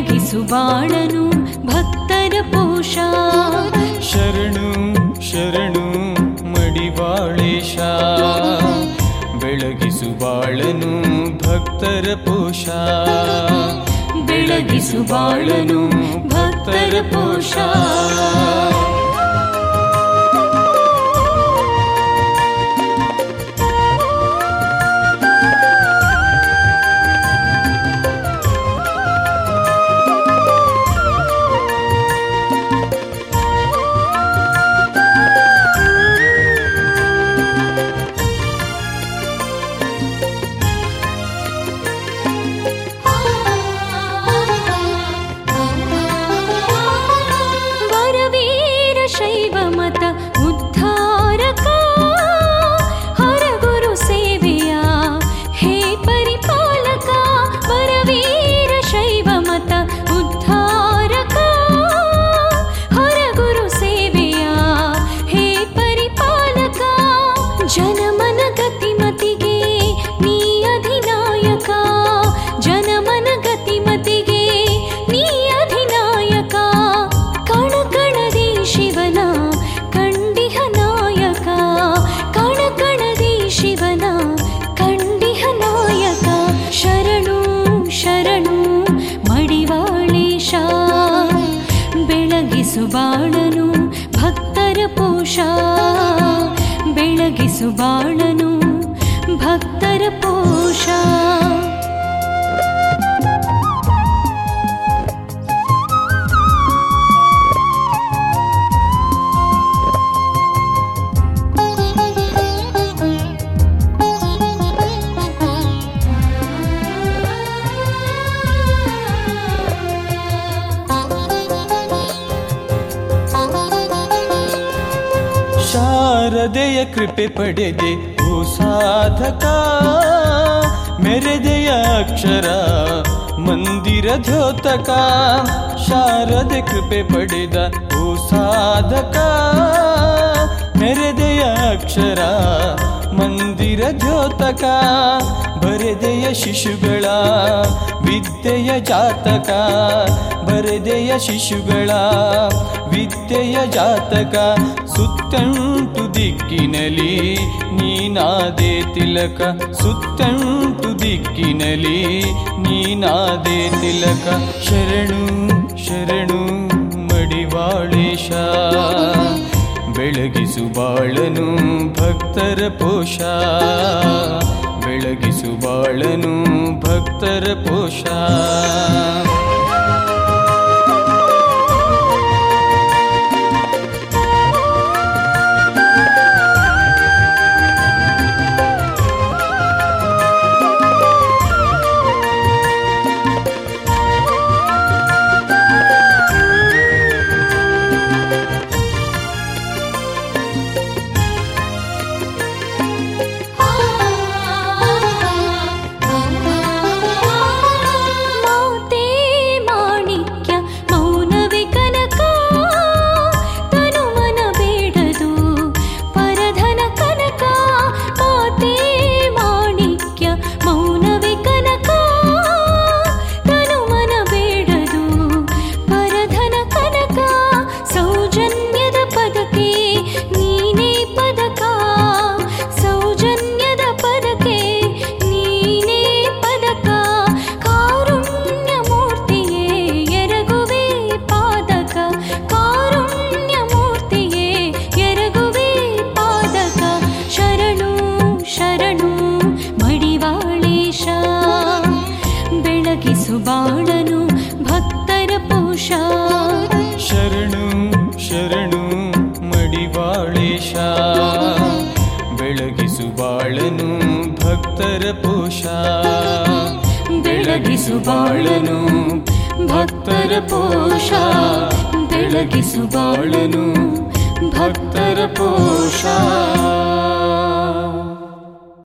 ಬೆಳಗಿಸು ಬಾಳನು ಭಕ್ತರ ಪೋಷ ಶರಣು ಶರಣು ಮಡಿವಾಳೇಶ ಬೆಳಗಿಸು ಬಾಳನು ಭಕ್ತರ ಪೋಷ ಬೆಳಗಿಸು ಬಾಳನು ಭಕ್ತರ ಪೋಷ ವರವೀರ ಶೈವ ಮತ ಉದ್ಧಾರಕ ಹರಗುರು ಸೇವೆಯ ಹೇ ಪರಿಪಾಲಕ ವರವೀರ ಶೈವ ಮತ ಉದ್ಧಾರಕ ಹರಗುರು ಸೇವೆಯ ಹೇ ಪರಿಪಾಲಕ ಜನಮನ ಗತಿಮತಿಗೆ ನೀ ಅಧಿನಾಯಕ ಜನಮನ ಗತಿಮತಿಗೆ ನೀ ಅಧಿನಾಯಕ ಕಣ ಕಣದಿ ಶಿವನ ಕಂಡಿಹ ನಾಯಕ ಕಣ ಕಣದಿ ಶಿವನ ಕಂಡಿಹ ನಾಯಕ ಶರಣು ಶರಣು ಮಡಿವಾಳೇಶ ಬೆಳಗಿಸು ಬಾಳನು ಭಕ್ತರ ಪೋಷ ಬೆಳಗಿಸು ಬಾಳನು ಭಕ್ತರ ಪೋಷ ಶಾರದೆಯ ಕೃಪೆ ಪಡೆದೆ ಓ ಸಾಧಕ ಮೆರೆದೆಯ ಅಕ್ಷರ ಮಂದಿರ ದ್ಯೋತಕ ಶಾರದೆ ಕೃಪೆ ಪಡೆದ ಓ ಸಾಧಕ ಮೆರೆದೆಯ ಅಕ್ಷರ ಮಂದಿರ ದ್ಯೋತಕ ಬರೆದೆಯ ಶಿಶುಗಳ ವಿದ್ಯೆಯ ಜಾತಕ ಬರೆದೆಯ ಶಿಶುಗಳ ವಿದ್ಯೆಯ ಜಾತಕ ಸುತ್ತಂಟು ದಿಕ್ಕಿನಲಿ ನೀನಾದೆ ತಿಲಕ ಸುತ್ತಂಟು ದಿಕ್ಕಿನಲಿ ನೀನಾದೆ ತಿಲಕ ಶರಣು ಶರಣು ಮಡಿವಾಳೇಶ ಬೆಳಗಿಸು ಬಾಳನು ಭಕ್ತರ ಪೋಷ ಬೆಳಗಿಸು ಬಾಳನು ಭಕ್ತರ ಪೋಷ ಮಾತೆ ಮಾಣಿಕ್ಯ ಮೌನವೇ ಕನಕ ತನುಮನ ಬೇಡದು ಪರಧನ ಕನಕ ಮಾತೆ ಮಾಣಿಕ್ಯ ಮೌನವೇ ಕನಕ ತನುಮನ ಬೇಡದು ಪರಧನ ಕನಕ ಸೌಜನ್ಯದ ಪದಕ್ಕೆ ನೀನೇ ಪದಕ ಸೌಜನ್ಯದ ಪದಕ್ಕೆ ನೀನೇ ಪದಕ ಕಾರುಣ್ಯ ಮೂರ್ತಿಯೇ ಎರಗುವೆ ಪಾದಕ ಕಾರುಣ್ಯ ಮೂರ್ತಿಯೇ ಎರಗುವೆ ಪಾದಕ ಶರಣು ಶರಣು ಮಡಿವಾಳೇಶ ಬೆಳಗಿಸು ಬಾಳನು ಭಕ್ತರ ಪೋಷ ಶರಣು ಶರಣು ಮಡಿವಾಳೇಶ ಬೆಳಗಿಸು ಬಾಳನು ಭಕ್ತರ ಪೋಷ ಬೆಳಗಿಸು ಬಾಳನು ಭಕ್ತರ ಪೋಷ ಬೆಳಗಿಸು ಬಾಳನು ಭಕ್ತರ ಪೋಷ